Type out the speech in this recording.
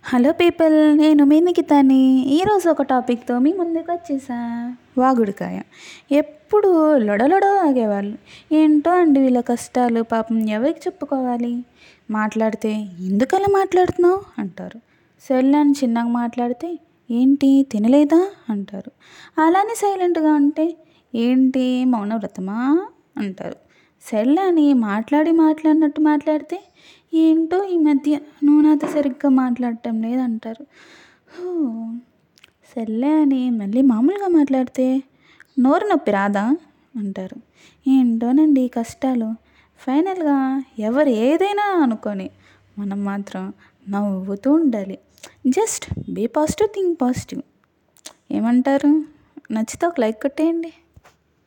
hello people నేను మీ నిఖితాని ఈరోజు ఒక టాపిక్తో మీ ముందుకు వచ్చేసా వాగుడికాయ ఎప్పుడు లొడలొడ ఆగేవాళ్ళు ఏంటో అండి వీళ్ళ కష్టాలు పాపం ఎవరికి చెప్పుకోవాలి మాట్లాడితే ఎందుకలా మాట్లాడుతున్నావు అంటారు సర్లే అని చిన్నగా మాట్లాడితే ఏంటి తినలేదా అంటారు అలానే సైలెంట్గా ఉంటే ఏంటి మౌనవ్రతమా అంటారు సర్లే అని మాట్లాడి మాట్లాడినట్టు మాట్లాడితే ఏంటో ఈ మధ్య నువ్వు నాతో సరిగ్గా మాట్లాడటం లేదంటారు హో, సర్లే అని మళ్ళీ మామూలుగా మాట్లాడితే నోరు నొప్పి రాదా అంటారు ఏంటోనండి ఈ కష్టాలు ఫైనల్గా ఎవరు ఏదైనా అనుకొని మనం మాత్రం నవ్వుతూ ఉండాలి just be positive think positive ఏమంటారు నచ్చితే ఒక లైక్ కొట్టేయండి